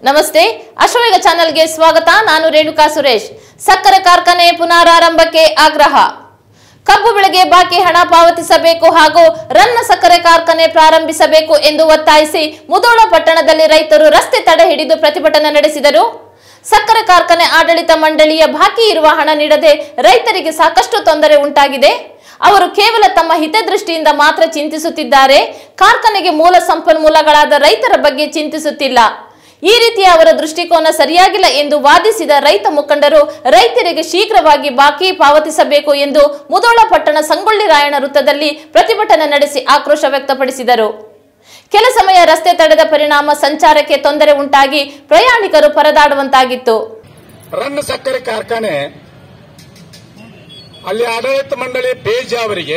ನಮಸ್ತೆ ಅಶ್ವವೇಗ ಚಾನೆಲ್ಗೆ ಸ್ವಾಗತ ನಾನು ರೇಣುಕಾ ಸುರೇಶ್ ಸಕ್ಕರೆ ಕಾರ್ಖಾನೆ ಪುನರಾರಂಭಕ್ಕೆ ಆಗ್ರಹ ಕಬ್ಬು ಬೆಳೆಗೆ ಬಾಕಿ ಹಣ ಪಾವತಿಸಬೇಕು ಹಾಗೂ ರನ್ನ ಸಕ್ಕರೆ ಕಾರ್ಖಾನೆ ಪ್ರಾರಂಭಿಸಬೇಕು ಎಂದು ಒತ್ತಾಯಿಸಿ ಮುದೋಳ ಪಟ್ಟಣದಲ್ಲಿ ರೈತರು ರಸ್ತೆ ತಡೆ ಹಿಡಿದು ಪ್ರತಿಭಟನೆ ನಡೆಸಿದರು ಸಕ್ಕರೆ ಕಾರ್ಖಾನೆ ಆಡಳಿತ ಮಂಡಳಿಯ ಬಾಕಿ ಇರುವ ಹಣ ನೀಡದೆ ರೈತರಿಗೆ ಸಾಕಷ್ಟು ತೊಂದರೆ ಉಂಟಾಗಿದೆ ಅವರು ಕೇವಲ ತಮ್ಮ ಹಿತದೃಷ್ಟಿಯಿಂದ ಮಾತ್ರ ಚಿಂತಿಸುತ್ತಿದ್ದಾರೆ ಕಾರ್ಖಾನೆಗೆ ಮೂಲ ಸಂಪನ್ಮೂಲಗಳಾದ ರೈತರ ಬಗ್ಗೆ ಚಿಂತಿಸುತ್ತಿಲ್ಲ ಈ ರೀತಿಯ ಅವರ ದೃಷ್ಟಿಕೋನ ಸರಿಯಾಗಿಲ್ಲ ಎಂದು ವಾದಿಸಿದ ರೈತ ಮುಖಂಡರು ರೈತರಿಗೆ ಶೀಘ್ರವಾಗಿ ಬಾಕಿ ಪಾವತಿಸಬೇಕು ಎಂದು ಮುದೋಳ ಪಟ್ಟಣ ಸಂಗೊಳ್ಳಿ ರಾಯಣ್ಣ ವೃತ್ತದಲ್ಲಿ ಪ್ರತಿಭಟನೆ ನಡೆಸಿ ಆಕ್ರೋಶ ವ್ಯಕ್ತಪಡಿಸಿದರು ಕೆಲ ಸಮಯ ರಸ್ತೆ ತಡೆದ ಪರಿಣಾಮ ಸಂಚಾರಕ್ಕೆ ತೊಂದರೆ ಉಂಟಾಗಿ ಪ್ರಯಾಣಿಕರು ಪರದಾಡುವಂತಾಗಿತ್ತು ರನ್ ಸಕ್ಕರೆ ಕಾರ್ಖಾನೆ ಅಲ್ಲಿ ಆಡಳಿತ ಮಂಡಳಿ ಬೇಜ ಅವರಿಗೆ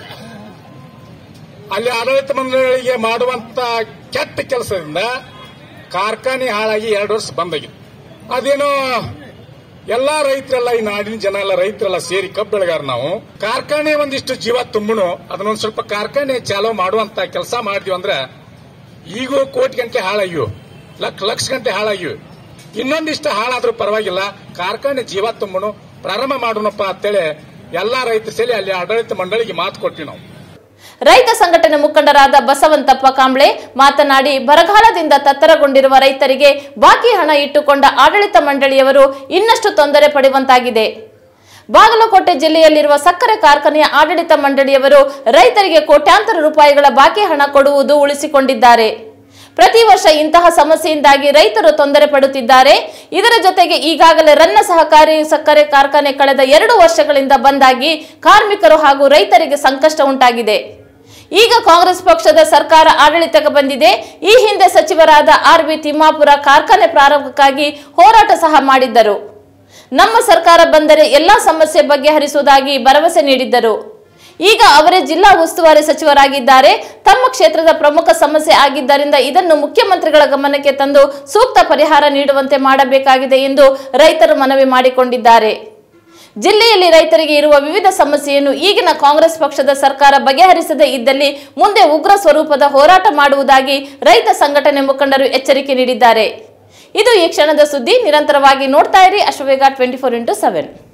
ಅಲ್ಲಿ ಆಡಳಿತ ಮಂಡಳಿಗೆ ಮಾಡುವಂತ ಕೆಟ್ಟ ಕೆಲಸದಿಂದ ಕಾರ್ಖಾನೆ ಹಾಳಾಗಿ ಎರಡು ವರ್ಷ ಬಂದಾಗಿದೆ ಅದೇನೋ ಎಲ್ಲಾ ರೈತರೆಲ್ಲ ಈ ನಾಡಿನ ಜನ ಎಲ್ಲ ರೈತರೆಲ್ಲ ಸೇರಿ ಕಬ್ಬು ಬೆಳೆಗಾರ ನಾವು ಕಾರ್ಖಾನೆ ಒಂದಿಷ್ಟು ಜೀವ ತುಂಬುನು ಅದನ್ನೊಂದ್ ಸ್ವಲ್ಪ ಕಾರ್ಖಾನೆ ಚಾಲೂ ಮಾಡುವಂತ ಕೆಲಸ ಮಾಡಿದ್ವಿ ಅಂದ್ರೆ ಈಗೂ ಕೋಟಿ ಗಂಟೆ ಹಾಳಾಗಿವು ಲಕ್ಷ ಲಕ್ಷ ಗಂಟೆ ಹಾಳಾಗಿವೆ ಇನ್ನೊಂದಿಷ್ಟು ಹಾಳಾದ್ರೂ ಪರವಾಗಿಲ್ಲ ಕಾರ್ಖಾನೆ ಜೀವ ತುಂಬನು ಪ್ರಾರಂಭ ಮಾಡೋಣಪ್ಪ ಅಂತೇಳಿ ಎಲ್ಲಾ ರೈತರು ಸೇರಿ ಅಲ್ಲಿ ಆಡಳಿತ ಮಂಡಳಿಗೆ ಮಾತು ಕೊಟ್ಟಿವಿ ನಾವು ರೈತ ಸಂಘಟನೆ ಮುಖಂಡರಾದ ಬಸವಂತಪ್ಪ ಕಾಂಬ್ಳೆ ಮಾತನಾಡಿ ಬರಗಾಲದಿಂದ ತತ್ತರಗೊಂಡಿರುವ ರೈತರಿಗೆ ಬಾಕಿ ಹಣ ಇಟ್ಟುಕೊಂಡ ಆಡಳಿತ ಮಂಡಳಿಯವರು ಇನ್ನಷ್ಟು ತೊಂದರೆ ಪಡೆಯುವಂತಾಗಿದೆ ಬಾಗಲಕೋಟೆ ಜಿಲ್ಲೆಯಲ್ಲಿರುವ ಸಕ್ಕರೆ ಕಾರ್ಖಾನೆಯ ಆಡಳಿತ ಮಂಡಳಿಯವರು ರೈತರಿಗೆ ಕೋಟ್ಯಾಂತರ ರೂಪಾಯಿಗಳ ಬಾಕಿ ಹಣ ಕೊಡುವುದು ಉಳಿಸಿಕೊಂಡಿದ್ದಾರೆ ಪ್ರತಿ ವರ್ಷ ಇಂತಹ ಸಮಸ್ಯೆಯಿಂದಾಗಿ ರೈತರು ತೊಂದರೆ ಪಡುತ್ತಿದ್ದಾರೆ ಇದರ ಜೊತೆಗೆ ಈಗಾಗಲೇ ರನ್ನ ಸಹಕಾರಿ ಸಕ್ಕರೆ ಕಾರ್ಖಾನೆ ಕಳೆದ ಎರಡು ವರ್ಷಗಳಿಂದ ಬಂದಾಗಿ ಕಾರ್ಮಿಕರು ಹಾಗೂ ರೈತರಿಗೆ ಸಂಕಷ್ಟ ಉಂಟಾಗಿದೆ ಈಗ ಕಾಂಗ್ರೆಸ್ ಪಕ್ಷದ ಸರ್ಕಾರ ಆಡಳಿತಕ್ಕೆ ಬಂದಿದೆ ಈ ಹಿಂದೆ ಸಚಿವರಾದ ಆರ್ ಬಿ ತಿಮ್ಮಾಪುರ ಕಾರ್ಖಾನೆ ಪ್ರಾರಂಭಕ್ಕಾಗಿ ಹೋರಾಟ ಸಹ ಮಾಡಿದ್ದರು ನಮ್ಮ ಸರ್ಕಾರ ಬಂದರೆ ಎಲ್ಲಾ ಸಮಸ್ಯೆ ಬಗೆಹರಿಸುವುದಾಗಿ ಭರವಸೆ ನೀಡಿದ್ದರು ಈಗ ಅವರೇ ಜಿಲ್ಲಾ ಉಸ್ತುವಾರಿ ಸಚಿವರಾಗಿದ್ದಾರೆ ತಮ್ಮ ಕ್ಷೇತ್ರದ ಪ್ರಮುಖ ಸಮಸ್ಯೆ ಆಗಿದ್ದರಿಂದ ಇದನ್ನು ಮುಖ್ಯಮಂತ್ರಿಗಳ ಗಮನಕ್ಕೆ ತಂದು ಸೂಕ್ತ ಪರಿಹಾರ ನೀಡುವಂತೆ ಮಾಡಬೇಕಾಗಿದೆ ಎಂದು ರೈತರು ಮನವಿ ಮಾಡಿಕೊಂಡಿದ್ದಾರೆ ಜಿಲ್ಲೆಯಲ್ಲಿ ರೈತರಿಗೆ ಇರುವ ವಿವಿಧ ಸಮಸ್ಯೆಯನ್ನು ಈಗಿನ ಕಾಂಗ್ರೆಸ್ ಪಕ್ಷದ ಸರ್ಕಾರ ಬಗೆಹರಿಸದೇ ಇದ್ದಲ್ಲಿ ಮುಂದೆ ಉಗ್ರ ಸ್ವರೂಪದ ಹೋರಾಟ ಮಾಡುವುದಾಗಿ ರೈತ ಸಂಘಟನೆ ಮುಖಂಡರು ಎಚ್ಚರಿಕೆ ನೀಡಿದ್ದಾರೆ ಇದು ಈ ಕ್ಷಣದ ಸುದ್ದಿ ನಿರಂತರವಾಗಿ ನೋಡ್ತಾ ಇರಿ Ashwavega twenty four into seven